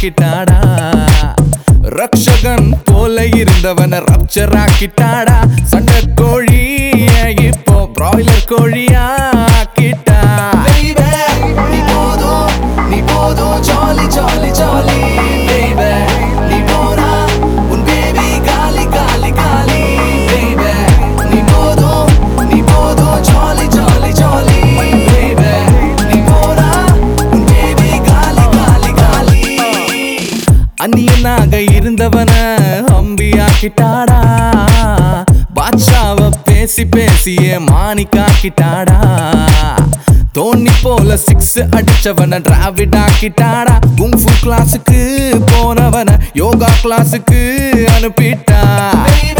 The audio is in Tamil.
ஆக்கிட்டாடா ரக்ஷகன் போல இருந்தவன ரப்சர் ஆக்கிட்டாடா சண்டை கோழிய இப்போ பிராய்லர் கோழியா ஆக்கிட்டா Baby, நீ போதும் நீ போதும் ஜாலி ஜாலி ஜாலி Baby, நீ போனா உன் பேபி காலி காலி காலி Baby, நீ போதும் நீ போதும் ஜாலி ஜாலி ஜாலி Baby, நீ போனா உன் பேபி காலி காலி காலி அந்நியனாக இருந்தவன அம்பி ஆக்கிட்டாடா பாட்ஷாவ பேசி பேசியே மாணிக்காக்கிட்டாடா தோனி போல சிக்ஸ் அடிச்சவன டிராவிட் ஆக்கிட்டாடா குங்ஃபு கிளாஸுக்கு போனவன யோகா கிளாஸுக்கு அனுப்பிட்டா Baby,